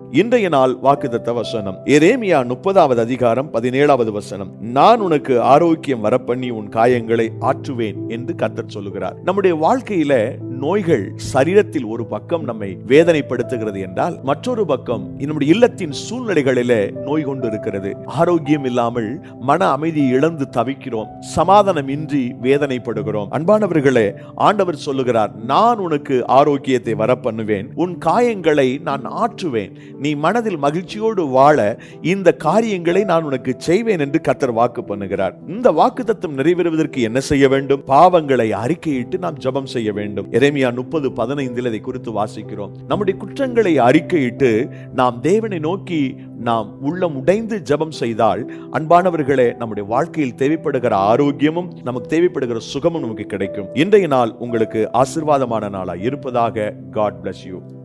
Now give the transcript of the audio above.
இன்றைய நாள் வாக்குத்தத்த வசனம் எரேமியா முப்பதாவது அதிகாரம் பதினேழாவது வசனம் நான் உனக்கு ஆரோக்கியம் வரப்பண்ணி உன் காயங்களை ஆற்றுவேன் என்று கர்த்தர் சொல்லுகிறார் நம்முடைய வாழ்க்கையில நோய்கள் சரீரத்தில் ஒரு பக்கம் நம்மை வேதனைப்படுத்துகிறது என்றால் மற்றொரு பக்கம் நம்முடைய இல்லத்தின் சூழ்நிலைகளிலே நோய் கொண்டு இருக்கிறது ஆரோக்கியம் இல்லாமல் மன அமைதியை இழந்து தவிக்கிறோம் சமாதானம் இன்றி வேதனைப்படுகிறோம் அன்பானவர்களே ஆண்டவர் சொல்லுகிறார் நான் உனக்கு ஆரோக்கியத்தை வர பண்ணுவேன் உன் காயங்களை நான் ஆற்றுவேன் நீ மனதில் மகிழ்ச்சியோடு வாழ இந்த காரியங்களை நான் உனக்கு செய்வேன் என்று கத்தர் வாக்கு பண்ணுகிறார் இந்த வாக்கு தத்துவம் நிறைவேறுவதற்கு என்ன செய்ய வேண்டும் பாவங்களை அறிக்கையிட்டு நாம் ஜெபம் செய்ய வேண்டும் எரேமியா முப்பது பதினைந்தில் இதை குறித்து வாசிக்கிறோம் நம்முடைய குற்றங்களை அறிக்கையிட்டு நாம் தேவனை நோக்கி நாம் உள்ளம் உடைந்து ஜெபம் செய்தால் அன்பானவர்களே நம்முடைய வாழ்க்கையில் தேவைப்படுகிற ஆரோக்கியமும் நமக்கு தேவைப்படுகிற சுகமும் நமக்கு கிடைக்கும் இன்றைய நாள் உங்களுக்கு ஆசிர்வாதமான நாளா இருப்பதாக காட் bless யூ